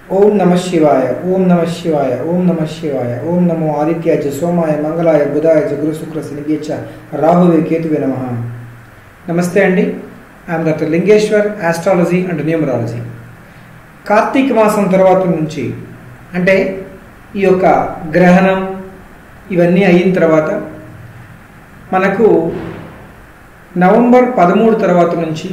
ఓం నమ శివాయ ఓం నమ శివాయ ఓం నమ శివాయ ఓం నమో ఆదిత్యాయ సోమాయ మంగళాయ బుధాయ చ గురు శుక్ర శనిగేచ రాహువే కేతువే నమ నమస్తే అండి I'm doctor Lingeshwar astrology and numerology కార్తీక మాసం తర్వాత నుంచి అంటే ఈ యొక్క గ్రహణం ఇవన్నీ అయిన తర్వాత మనకు నవంబర్ పదమూడు తర్వాత నుంచి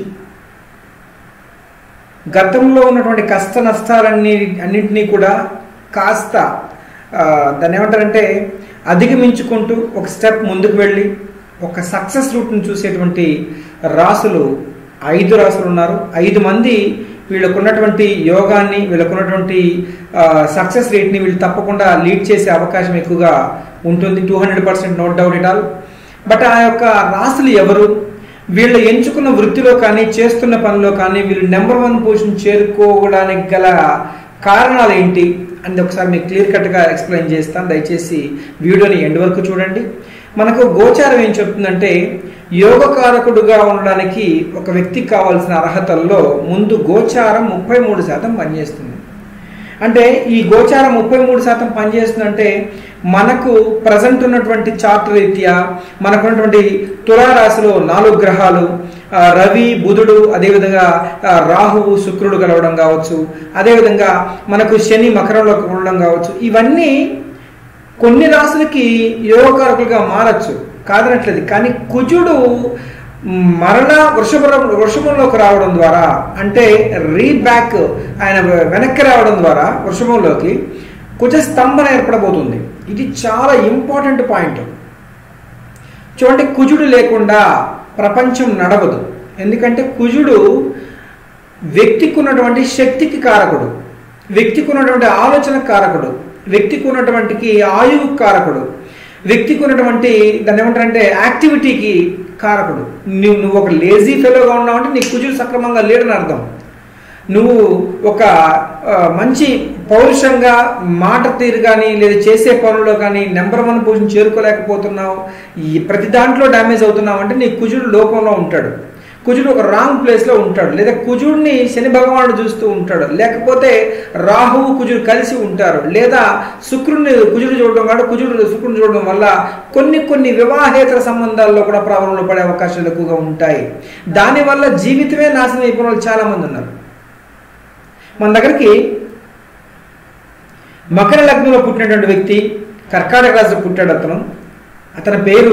గతంలో ఉన్నటువంటి కష్ట నష్టాలన్నీ అన్నింటినీ కూడా కాస్త ఆ, దాన్ని ఏమంటారంటే అధిగమించుకుంటూ ఒక స్టెప్ ముందుకు వెళ్ళి ఒక సక్సెస్ రూట్ని చూసేటువంటి రాసులు ఐదు రాసులు ఉన్నారు ఐదు మంది వీళ్ళకు ఉన్నటువంటి యోగాన్ని వీళ్ళకు ఉన్నటువంటి సక్సెస్ రేట్ని వీళ్ళు తప్పకుండా లీడ్ చేసే అవకాశం ఎక్కువగా ఉంటుంది two hundred percent not doubt it all but ఆ యొక్క రాసులు ఎవరు వీళ్ళు ఎంచుకున్న వృత్తిలో కానీ చేస్తున్న పనిలో కానీ వీళ్ళు నెంబర్ వన్ పొజిషన్ చేరుకోవడానికి గల కారణాలు ఏంటి అని ఒకసారి మీకు క్లియర్ కట్గా ఎక్స్ప్లెయిన్ చేస్తాను దయచేసి వీడియోని ఎండ్ వరకు చూడండి మనకు గోచారం ఏం చెప్తుందంటే యోగకారకుడుగా ఉండడానికి ఒక వ్యక్తికి కావాల్సిన అర్హతల్లో ముందు గోచారం ముప్పై మూడు శాతం పనిచేస్తుంది అంటే ఈ గోచారం ముప్పై మూడు శాతం పనిచేస్తుందంటే మనకు ప్రజెంట్ ఉన్నటువంటి చార్ట్ రీత్యా మనకు ఉన్నటువంటి తులారాశిలో నాలుగు గ్రహాలు ఆ, రవి బుధుడు అదేవిధంగా ఆ, రాహువు శుక్రుడు కలవడం కావచ్చు అదేవిధంగా మనకు శని మకరంలో ఉండడం కావచ్చు ఇవన్నీ కొన్ని రాశులకి యోగకారకులుగా మారచ్చు కాదనట్లేదు కానీ కుజుడు మరణ వృషభ వృషభంలోకి రావడం ద్వారా అంటే రీబ్యాక్ ఆయన వెనక్కి రావడం ద్వారా వృషభంలోకి కుజ స్తంభన ఏర్పడబోతుంది ఇది చాలా ఇంపార్టెంట్ పాయింట్ చూడండి కుజుడు లేకుండా ప్రపంచం నడవదు ఎందుకంటే కుజుడు వ్యక్తికి ఉన్నటువంటి శక్తికి కారకుడు వ్యక్తికి ఉన్నటువంటి ఆలోచన కారకుడు వ్యక్తికి ఉన్నటువంటి ఆయువు కారకుడు వ్యక్తికి ఉన్నటువంటి దాన్ని ఏమంటారంటే యాక్టివిటీకి కారకుడు నువ్వు నువ్వు ఒక లేజీ ఫెలోగా ఉన్నావంటే నీ కుజుడు సక్రమంగా లేడని అర్థం నువ్వు ఒక ఆ, మంచి పౌరుషంగా మాట తీరు కానీ లేదా చేసే పనుల్లో కానీ నెంబర్ వన్ పొజిషన్ చేరుకోలేకపోతున్నావు ఈ ప్రతి దాంట్లో డ్యామేజ్ అవుతున్నావు అంటే నీ కుజుడు లోకంలో ఉంటాడు కుజుడు ఒక రాంగ్ ప్లేస్లో ఉంటాడు లేదా కుజుడిని శని భగవానుడు చూస్తూ ఉంటాడు లేకపోతే రాహువు కుజుడు కలిసి ఉంటారు లేదా శుక్రుడిని కుజుడు చూడడం కాదు కుజుడు శుక్రుడిని చూడడం వల్ల కొన్ని కొన్ని వివాహేతర సంబంధాల్లో కూడా ప్రాబ్లంలో పడే అవకాశాలు ఎక్కువగా ఉంటాయి దానివల్ల జీవితమే నాశనం అయిపోయిన వాళ్ళు చాలా మంది ఉన్నారు మన దగ్గరికి మకర లగ్నంలో పుట్టినటువంటి వ్యక్తి కర్కాటక రాశిలో పుట్టాడు అతను అతని పేరు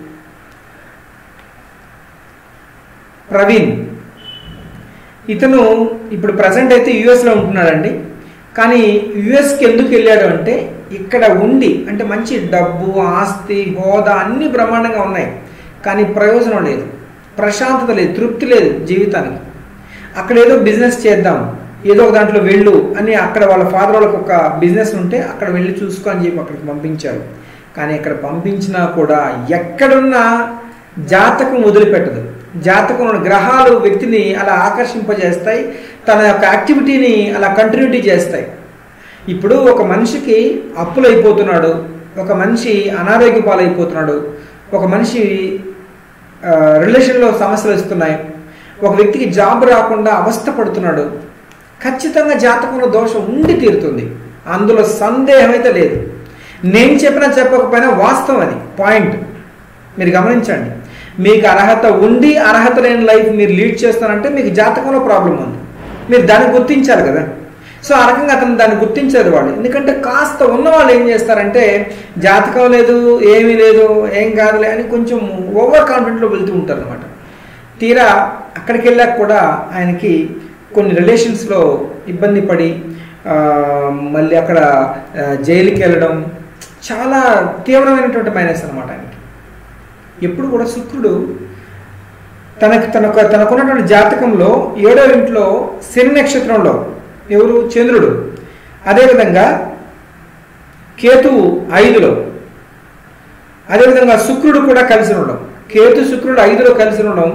ప్రవీణ్ ఇతను ఇప్పుడు ప్రజెంట్ అయితే యుఎస్లో ఉంటున్నాడండి కానీ యుఎస్కి ఎందుకు వెళ్ళాడు అంటే ఇక్కడ ఉండి అంటే మంచి డబ్బు ఆస్తి హోదా అన్ని బ్రహ్మాండంగా ఉన్నాయి కానీ ప్రయోజనం లేదు ప్రశాంతత లేదు తృప్తి లేదు జీవితానికి అక్కడ ఏదో బిజినెస్ చేద్దాం ఏదో ఒక దాంట్లో వెళ్ళు అని అక్కడ వాళ్ళ ఫాదర్ వాళ్ళకి ఒక బిజినెస్ ఉంటే అక్కడ వెళ్ళి చూసుకో అని చెప్పి అక్కడికి పంపించారు కానీ ఇక్కడ పంపించినా కూడా ఎక్కడున్నా జాతకం వదిలిపెట్టదు జాతకం ఉన్న గ్రహాలు వ్యక్తిని అలా ఆకర్షింపజేస్తాయి తన యొక్క యాక్టివిటీని అలా కంటిన్యూటీ చేస్తాయి ఇప్పుడు ఒక మనిషికి అప్పులు అయిపోతున్నాడు ఒక మనిషి అనారోగ్య పాలైపోతున్నాడు ఒక మనిషి ఆ, రిలేషన్లో సమస్యలు వస్తున్నాయి ఒక వ్యక్తికి జాబ్ రాకుండా అవస్థ పడుతున్నాడు ఖచ్చితంగా జాతకంలో దోషం ఉండి తీరుతుంది అందులో సందేహం అయితే లేదు నేను చెప్పినా చెప్పకపోయినా వాస్తవం అది పాయింట్ మీరు గమనించండి మీకు అర్హత ఉండి అర్హత లేని లైఫ్ మీరు లీడ్ చేస్తారంటే మీకు జాతకంలో ప్రాబ్లం ఉంది మీరు దాన్ని గుర్తించాలి కదా సో ఆ రకంగా అతను దాన్ని గుర్తించేది వాళ్ళు ఎందుకంటే కాస్త ఉన్న వాళ్ళు ఏం చేస్తారంటే జాతకం లేదు ఏమీ లేదు ఏం కాదులే అని కొంచెం ఓవర్ కాన్ఫిడెంట్లో వెళ్తూ ఉంటారు అనమాట తీరా అక్కడికి వెళ్ళాక కూడా ఆయనకి కొన్ని రిలేషన్స్లో ఇబ్బంది పడి ఆ, మళ్ళీ అక్కడ ఆ, జైలుకి వెళ్ళడం చాలా తీవ్రమైనటువంటి మైనస్ అనమాట ఆయనకి ఎప్పుడు కూడా శుక్రుడు తనకు తనకు తనకున్నటువంటి జాతకంలో ఏడో ఇంట్లో శని నక్షత్రంలో ఎవరు చంద్రుడు అదేవిధంగా కేతువు ఐదులో అదేవిధంగా శుక్రుడు కూడా కలిసి ఉండడం కేతు శుక్రుడు ఐదులో కలిసి ఉండడం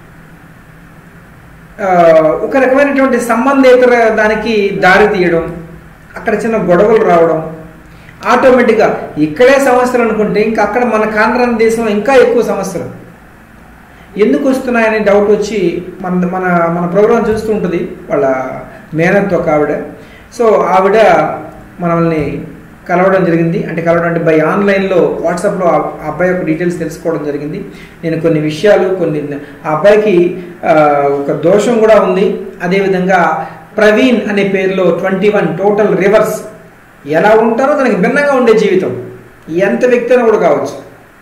ఆ, ఒక రకమైనటువంటి సంబంధేతర దానికి దారి తీయడం అక్కడ చిన్న గొడవలు రావడం ఆటోమేటిక్గా ఇక్కడే సమస్యలు అనుకుంటే ఇంకా అక్కడ మన కాండ్రాన్ దేశంలో ఇంకా ఎక్కువ సమస్యలు ఎందుకు వస్తున్నాయని డౌట్ వచ్చి మన మన మన ప్రోగ్రాం చూస్తూ ఉంటుంది వాళ్ళ మేనత్తో ఒక ఆవిడ సో ఆవిడ మనల్ని కలవడం జరిగింది అంటే కలవడం అంటే బై ఆన్లైన్లో వాట్సాప్లో ఆ ఆ అబ్బాయి యొక్క డీటెయిల్స్ తెలుసుకోవడం జరిగింది నేను కొన్ని విషయాలు కొన్ని ఆ అబ్బాయికి ఆ, ఒక దోషం కూడా ఉంది అదేవిధంగా ప్రవీణ్ అనే పేరులో ట్వంటీ వన్ టోటల్ రివర్స్ ఎలా ఉంటారో దానికి భిన్నంగా ఉండే జీవితం ఎంత వ్యక్తి అయినా కూడా కావచ్చు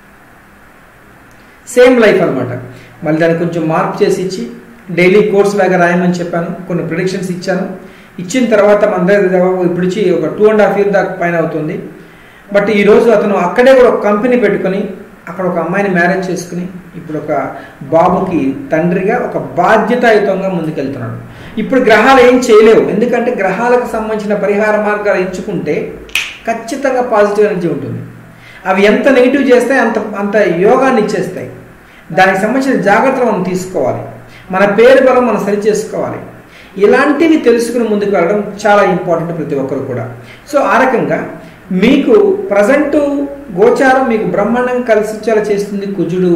సేమ్ లైఫ్ అన్నమాట మళ్ళీ దాన్ని కొంచెం మార్పు చేసి ఇచ్చి డైలీ కోర్స్ లాగా రాయమని చెప్పాను కొన్ని ప్రిడిక్షన్స్ ఇచ్చాను ఇచ్చిన తర్వాత మన దగ్గర దాదాపు ఇప్పుడు ఇచ్చి ఒక టూ అండ్ హాఫ్ ఇయర్ దాకా పైన అవుతుంది బట్ ఈరోజు అతను అక్కడే కూడా ఒక కంపెనీ పెట్టుకొని అక్కడ ఒక అమ్మాయిని మ్యారేజ్ చేసుకుని ఇప్పుడు ఒక బాబుకి తండ్రిగా ఒక బాధ్యతాయుతంగా ముందుకెళ్తున్నాడు ఇప్పుడు గ్రహాలు ఏం చేయలేవు ఎందుకంటే గ్రహాలకు సంబంధించిన పరిహార మార్గాలు ఎంచుకుంటే ఖచ్చితంగా పాజిటివ్ ఎనర్జీ ఉంటుంది అవి ఎంత నెగిటివ్ చేస్తే అంత అంత యోగాన్ని ఇచ్చేస్తాయి దానికి సంబంధించిన జాగ్రత్తలు మనం తీసుకోవాలి మన పేరు బలం మనం సరి చేసుకోవాలి ఇలాంటివి తెలుసుకుని ముందుకు వెళ్ళడం చాలా ఇంపార్టెంట్ ప్రతి ఒక్కరు కూడా సో ఆ రకంగా మీకు ప్రజెంట్ గోచారం మీకు బ్రహ్మాండంగా కలిసి వచ్చేలా చేస్తుంది కుజుడు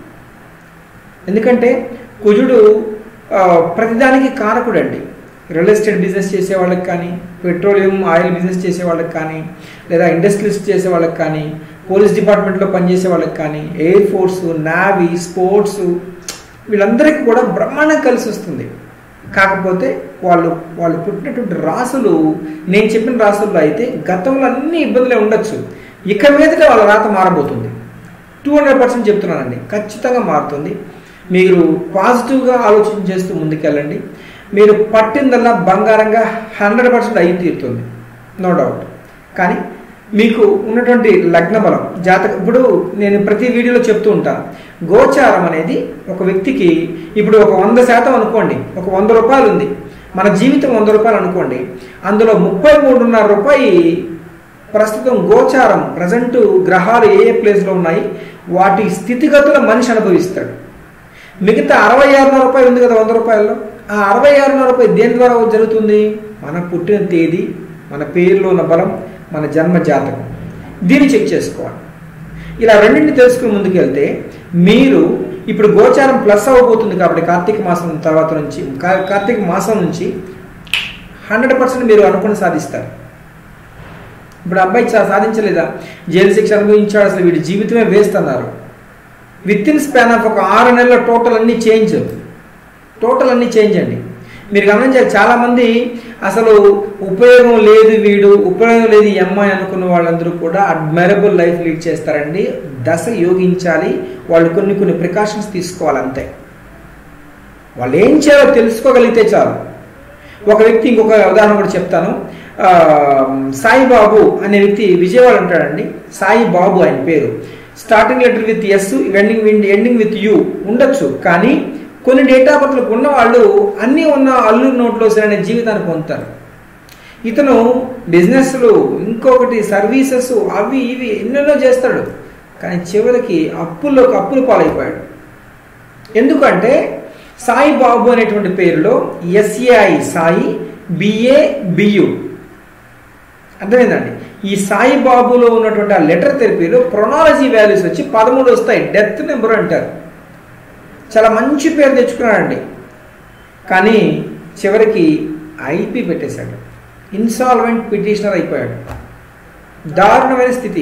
ఎందుకంటే కుజుడు ఆ, ప్రతిదానికి కారకుడు అండి రియల్ ఎస్టేట్ బిజినెస్ చేసే వాళ్ళకి కానీ పెట్రోలియం ఆయిల్ బిజినెస్ చేసే వాళ్ళకి కానీ లేదా ఇండస్ట్రీస్ చేసే వాళ్ళకి కానీ పోలీస్ డిపార్ట్మెంట్లో పనిచేసే వాళ్ళకి కానీ ఎయిర్ ఫోర్స్ నావీ స్పోర్ట్స్ వీళ్ళందరికీ కూడా బ్రహ్మాండం కలిసి వస్తుంది కాకపోతే వాళ్ళు వాళ్ళు పుట్టినటువంటి రాసులు నేను చెప్పిన రాసుల్లో అయితే గతంలో అన్ని ఇబ్బందులే ఉండొచ్చు ఇక మీదట వాళ్ళ రాత మారబోతుంది టూ హండ్రెడ్ పర్సెంట్ చెప్తున్నానండి ఖచ్చితంగా మారుతుంది మీరు పాజిటివ్గా ఆలోచన చేస్తూ ముందుకెళ్ళండి మీరు పట్టిందల్లా బంగారంగా హండ్రెడ్ పర్సెంట్ అయి తీరుతుంది నో డౌట్ కానీ మీకు ఉన్నటువంటి లగ్న బలం జాతక ఇప్పుడు నేను ప్రతి వీడియోలో చెప్తూ ఉంటాను గోచారం అనేది ఒక వ్యక్తికి ఇప్పుడు ఒక వంద శాతం అనుకోండి ఒక వంద రూపాయలు ఉంది మన జీవితం వంద రూపాయలు అనుకోండి అందులో ముప్పై మూడున్నర రూపాయి ప్రస్తుతం గోచారం ప్రజెంట్ గ్రహాలు ఏ ఏ ప్లేస్లో ఉన్నాయి వాటి స్థితిగతుల మనిషి అనుభవిస్తాడు మిగతా అరవై ఆరున్నర రూపాయలు ఉంది కదా వంద రూపాయల్లో ఆ అరవై ఆరున్నర రూపాయలు దేని ద్వారా జరుగుతుంది మన పుట్టిన తేదీ మన పేరులో ఉన్న బలం మన జన్మ జాతకం దీన్ని చెక్ చేసుకోవాలి ఇలా రెండింటిని తెలుసుకుని ముందుకెళ్తే మీరు ఇప్పుడు గోచారం ప్లస్ అవ్వబోతుంది కాబట్టి కార్తీక మాసం తర్వాత నుంచి కా- కార్తీక మాసం నుంచి హండ్రెడ్ పర్సెంట్ మీరు అనుకుని సాధిస్తారు ఇప్పుడు అబ్బాయి సా- సాధించలేదా జైలు శిక్ష అనుభవించాడు అసలు వీడి జీవితమే వేస్ట్ అన్నారు విత్ ఇన్ స్పాన్ ఆఫ్ ఒక ఆరు నెలల టోటల్ అన్ని చేంజ్ టోటల్ అన్ని చేంజ్ అండి మీరు గమనించారు చాలా మంది అసలు ఉపయోగం లేదు వీడు ఉపయోగం లేదు ఈ అమ్మాయి అనుకున్న వాళ్ళందరూ కూడా అడ్మైరబుల్ లైఫ్ లీడ్ చేస్తారండి దశ యోగించాలి వాళ్ళు కొన్ని కొన్ని ప్రికాషన్స్ తీసుకోవాలి అంతే వాళ్ళు ఏం చేయాలో తెలుసుకోగలిగితే చాలు ఒక వ్యక్తి ఇంకొక ఉదాహరణ కూడా చెప్తాను ఆ, సాయిబాబు అనే వ్యక్తి విజయవాడ ఉంటాడండి సాయి బాబు ఆయన పేరు starting letter with S ending ending with U ఉండొచ్చు కానీ కొన్ని డేటా బర్త్లకు ఉన్న వాళ్ళు అన్నీ ఉన్న అల్లు నోట్లో అనే జీవితాన్ని పొందుతారు ఇతను బిజినెస్లు ఇంకొకటి సర్వీసెస్ అవి ఇవి ఎన్నెన్నో చేస్తాడు కానీ చివరికి అప్పుల్లోకి అప్పులు పాలైపోయాడు ఎందుకంటే సాయి బాబు అనేటువంటి పేరులో ఎస్ఏఐ సాయి బిఏ బియు అర్థమైందండి ఈ సాయి బాబులో ఉన్నటువంటి ఆ లెటర్ థెరపీలో ప్రొనాలజీ వాల్యూస్ వచ్చి పదమూడు వస్తాయి డెత్ నెంబర్ అంటారు చాలా మంచి పేరు తెచ్చుకున్నాడండి కానీ చివరికి ఐపీ పెట్టేశాడు ఇన్సాల్వెంట్ పిటిషనర్ అయిపోయాడు దారుణమైన స్థితి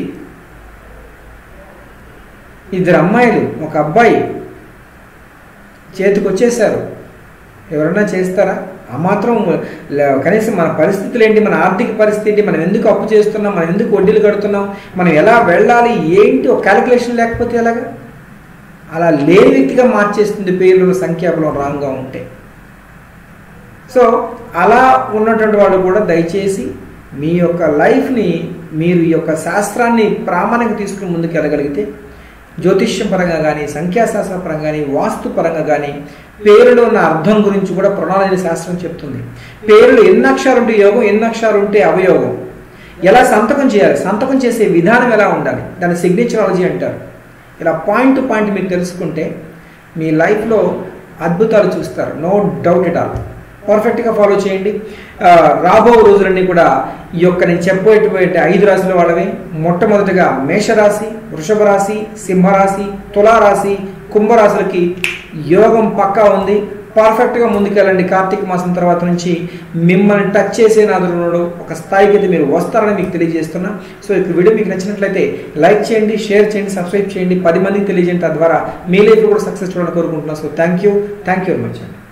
ఇద్దరు అమ్మాయిలు ఒక అబ్బాయి చేతికి వచ్చేసారు ఎవరన్నా చేస్తారా ఆ మాత్రం లే- కనీసం మన పరిస్థితులు ఏంటి మన ఆర్థిక పరిస్థితి ఏంటి మనం ఎందుకు అప్పు చేస్తున్నాం మనం ఎందుకు వడ్డీలు కడుతున్నాం మనం ఎలా వెళ్ళాలి ఏంటి ఒక క్యాలిక్యులేషన్ లేకపోతే ఎలాగా అలా లేని వ్యక్తిగా మార్చేస్తుంది పేర్ల సంఖ్యాబలం రాంగ్గా ఉంటే సో అలా ఉన్నటువంటి వాళ్ళు కూడా దయచేసి మీ యొక్క లైఫ్ని మీరు ఈ యొక్క శాస్త్రాన్ని ప్రామాణిక తీసుకుని ముందుకు వెళ్ళగలిగితే జ్యోతిష్యం పరంగా కానీ సంఖ్యాశాస్త్ర పరంగా కానీ వాస్తు పరంగా కానీ పేరులో ఉన్న అర్థం గురించి కూడా ప్రణాళిక శాస్త్రం చెప్తుంది పేరులో ఎన్ని అక్షరాలు ఉంటే యోగం ఎన్ని అక్షరాలు ఉంటే అవయోగం ఎలా సంతకం చేయాలి సంతకం చేసే విధానం ఎలా ఉండాలి దాన్ని సిగ్నేచరాలజీ అంటారు ఇలా పాయింట్ టు పాయింట్ మీరు తెలుసుకుంటే మీ లైఫ్లో అద్భుతాలు చూస్తారు నో డౌట్ ఎట్ ఆల్ పర్ఫెక్ట్గా ఫాలో చేయండి ఆ, రాబో రోజులన్నీ కూడా ఈ యొక్క నేను చెప్పేటువంటి ఐదు రాశుల వాళ్ళవి మొట్టమొదటిగా మేషరాశి వృషభ రాశి సింహరాశి తులారాశి కుంభరాశులకి యోగం పక్కా ఉంది పర్ఫెక్ట్గా ముందుకెళ్ళండి కార్తీక మాసం తర్వాత నుంచి మిమ్మల్ని టచ్ చేసే నాదుడు ఒక స్థాయికి అయితే మీరు వస్తారని మీకు తెలియజేస్తున్నా సో ఈ వీడియో మీకు నచ్చినట్లయితే లైక్ చేయండి షేర్ చేయండి సబ్స్క్రైబ్ చేయండి పది మందికి తెలియజేయండి తద్వారా మీ లైఫ్ కూడా సక్సెస్ చూడాలని కోరుకుంటున్నాను so thank you thank you very much అండి